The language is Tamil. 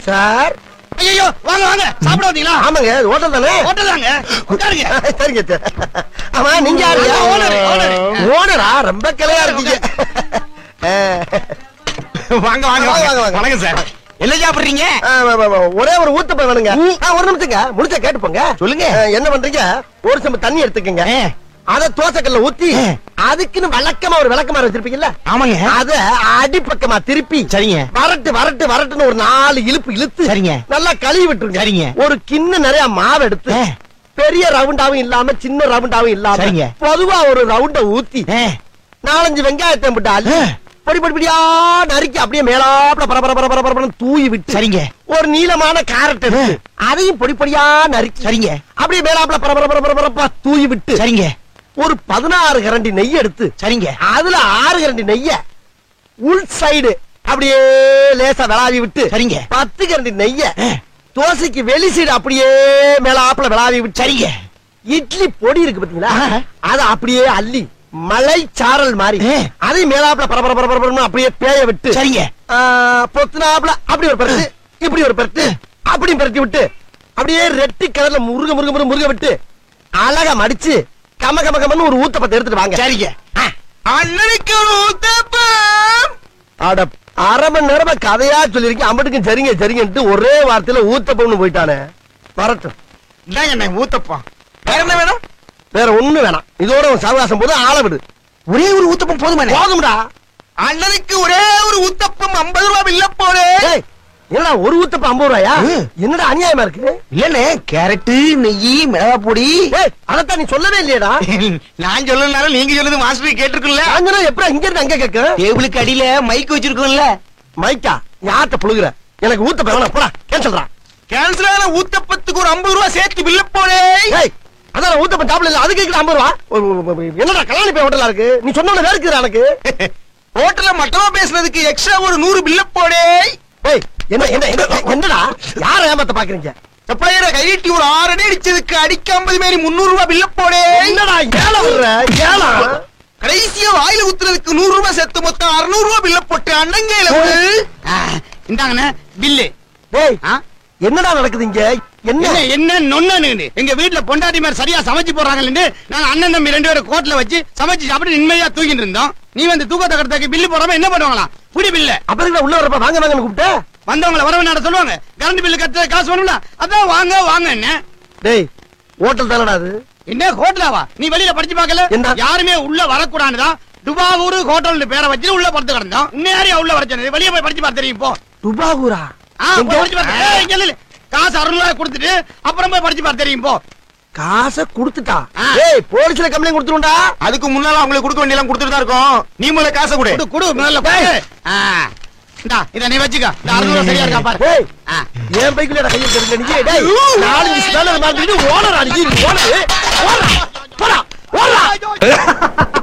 சார் ஐயோ வாங்க வாங்க சாப்பிட வந்தீங்களா ஆமாங்க இது ஹோட்டல் தானே ஹோட்டல் தாங்க உட்காருங்க சரிங்க சார். ஆமா நீங்க யாரு நான் owner, owner. ஓனரா ரொம்ப கிளையா இருக்கீங்க ஆ, வாங்க வாங்க, வாங்க, வாங்க. வணக்கம் சார் என்ன சாப்பிடுறீங்க ஆ, வா, வா, வா. ஒரே ஒரு ஊத்தப்ப வேணுங்க ஆ, ஒரு நிமிஷங்க முடிச்ச கேட்டு போங்க சொல்லுங்க. ஆ, என்ன பண்றீங்க ஒரு சம்பு தண்ணி எடுத்துக்கங்க ஆ. அத தோசைக்கல்ல ஊத்தி ஆ. அதுக்குன்னு வழக்கமா ஒரு விளக்கமாறு வச்சிருப்பீங்கல்ல ஆமாங்க அத அடிப்பக்கமா திருப்பி சரிங்க வரட்டு வரட்டு வரட்டுன்னு ஒரு நாலு இழுப்பு இழுத்து சரிங்க. நல்லா கழுவி விட்டுருங்க சரிங்க. ஒரு கிண்ண நிறைய மாவு எடுத்து ஆ. பெரிய ரவுண்டாவும் இல்லாம சின்ன ரவுண்டாவும் இல்லாம சரிங்க. பொதுவா ஒரு ரவுண்ட ஊத்தி ஆ, நாலஞ்சு வெங்காயத்தை விட்டு அள்ளி ஆ. பொடி பொடி பொடியா நறுக்கி அப்படியே மேலாப்ல பர பர பர பர பரபரன்னு தூவி விட்டு சரிங்க ஒரு நீளமான கேரட் எடுத்து அதையும் பொடி பொடியா நறுக்கி சரிங்க அப்படியே மேலாப்ல பர பர பர பர பரப்பா தூவி விட்டு சரிங்க ஒரு பதினாறு கரண்டி நெய் எடுத்து சரிங்க அதுல ஆறு கரண்டி நெய்ய உள் சைடு அப்படியே லேசா விளாவி விட்டு சரிங்க. பத்து கரண்டி நெய்ய ஆ. தோசைக்கு வெளி சைடு அப்படியே மேலாப்ல விளாவி விட்டு சரிங்க இட்லி பொடி இருக்கு பாத்தீங்களா ஆ. அத அப்படியே அள்ளி மலை சாரல் மாதிரி ஆ. அதையும் மேலாப்ல பரபர பரபர பரபரன்னு அப்படியே பேய விட்டு சரிங்க ஆ, பொத்துனாப்ல அப்படி ஒரு பெருட்டு இப்படி ஒரு பெருட்டு அப்படி பெருட்டி விட்டு அப்படியே ரெட்டி கலர்ல முருக முருக முருக முருக விட்டு அழகா மடிச்சு கம கம கமன்னு ஒரு ஊத்தப்பத்தை எடுத்துட்டு வாங்க சரிங்க அண்ணனுக்கு ஒரு ஊத்தப்பம் அட அரை மணி நேரமா கதையா சொல்லிருக்கேன் அம்பட்டுக்கும் சரிங்க சரிங்கன்ட்டு ஒரே வார்த்தையில ஊத்தப்பம்னு போயிட்டானே வரட்டும் இந்தாங்க அண்ணன் ஊத்தப்பம் வேற என்ன வேணும் வேற ஒண்ணு வேணாம் இதோட உன் சவகாசம் போது ஆள விடு ஒரே ஒரு ஊத்தப்பம் போதுமானே போதும்டா அண்ணனுக்கு ஒரே ஒரு ஊத்தப்பம் ஐம்பது ரூபாய் பில்ல போடு ஏய், என்னடா ஒரு ஊத்தப்பம் ஐம்பது ரூபாயா ம். என்னடா அநியாயமா இருக்கு இல்லண்ணே கேரட்டு நெய் மிளகா பொடி ஏய் அதத்தான் நீ சொல்லவே இல்லையடா நான் சொல்லனாலும் நீங்க சொல்லுது மாஸ்டர் கேட்டிருக்குல்ல காஞ்சனா எப்படா இங்க இருந்து அங்க கேட்க டேபிளுக்கு அடியில மைக் வச்சிருக்கோம்ல மைக்கா யார்கிட்ட புழுகுற எனக்கு ஊத்தப்பம் வேணாம் போடா கேன்சல்டா கேன்சல் ஆன ஊத்தப்பத்துக்கு ஒரு ஐம்பது ரூபாய் சேர்த்து பில்ல போடு ஏய் அதான் நான் ஊத்தப்பம் சாப்பிடல இல்ல அதுக்கு கேக்குற ஐம்பது ரூபா ஒ- ஒ- ஒ- என்னடா கல்யாணி போய் ஹோட்டலா இருக்கு நீ சொன்ன வேறுக்குதுடா எனக்கு ஹோட்டல்ல மட்டமா பேசுனதுக்கு எக்ஸ்ட்ரா ஒரு நூறு பில்ல போடு ஏய் என்ன என்ன என்ன- என்னடா யார ஏமாத்த பாக்குறீங்க சப்ளையரை கையிட்டி ஒரு ஆறு அடி அடிச்சதுக்கு அடிக்க ஐம்பது மாரி முன்னூறு ரூபாய் பில்ல போடு என்னடா ஏழ விடுற ஏழா கடைசியா வாயில ஊத்துறதுக்கு நூறு ரூபாய் சேர்த்து மொத்தம் அறுநூறு ரூபாய் பில்ல போட்டு அண்ணங்கையில விடு. ஆ, இந்தாங்கண்ணே பில்லு டேய் ஆ? என்னடா நடக்குது இங்க என்ன என்ன என்ன நொன்னு எங்க வீட்டுல பொண்டாட்டி மாதிரி சரியா சமைச்சு போடுறாங்கன்னு நாங்க அண்ணன் தம்பி ரெண்டு பேரும் கோட்ல வச்சு சமைச்சு சாப்பிட்டு நிம்மதியா தூக்கிட்டு இருந்தோம் நீ வந்து தூக்கத்தை கடத்தாக்கு பில்லு போடாம என்ன பண்ணுவாங்களாம் புடி பில்ல அப்புறம் உள்ள வரப்ப வாங்க வாங்கன்னு கூப்பிட்ட வந்தவங்கள வரவு நட சொல்லுவாங்க கரண்ட் பில்லு கட்ட காசு வேணும்ல அதான் வாங்க வாங்க என்ன டேய் ஹோட்டல் தானடா அது என்ன ஹோட்டலாவா நீ வெளியில படிச்சு பார்க்கல என்ன? யாருமே உள்ள வரக்கூடாதுதான் துபாவூர் ஹோட்டல் பேரை வச்சு உள்ள படுத்து கிடந்தோம் இன்னும் யாரையும் உள்ள வர சொன்னது வெளியே போய் படிச்சு பார்த்து தெரியும் போ துபாகூரா ஆ, எங்க? போய் படிச்சு பார்த்து ஏய், இங்க இல்ல, இல்ல. காசு அறுநூறு ரூபாய் கொடுத்துட்டு அப்புறம் போய் படிச்சு பார்த்து தெரியும் போ காசை குடுத்துட்டா ஆ. ஏய் போலீஸ்ல கம்ப்ளைண்ட் கொடுத்துருண்டா அதுக்கு முன்னால அவங்களுக்கு கொடுக்க வேண்டியெல்லாம் கொடுத்துட்டு தான் இருக்கோம் நீ முதல்ல காசை கொடு கொடு கொடு முதல்ல கொடு ஆ. இந்தா இத நீ வச்சுக்க இந்த அறுநூறு ரூபாய் சரியா இருக்கா பாரு ஏய் ஆ. என் பைக்குல கையை தெரிஞ்ச நீ டேய் நாலஞ்சு ஸ்பேனர் மாட்டிட்டு ஓனர் அடிச்சு ஓனர் போடா போடா ஓடா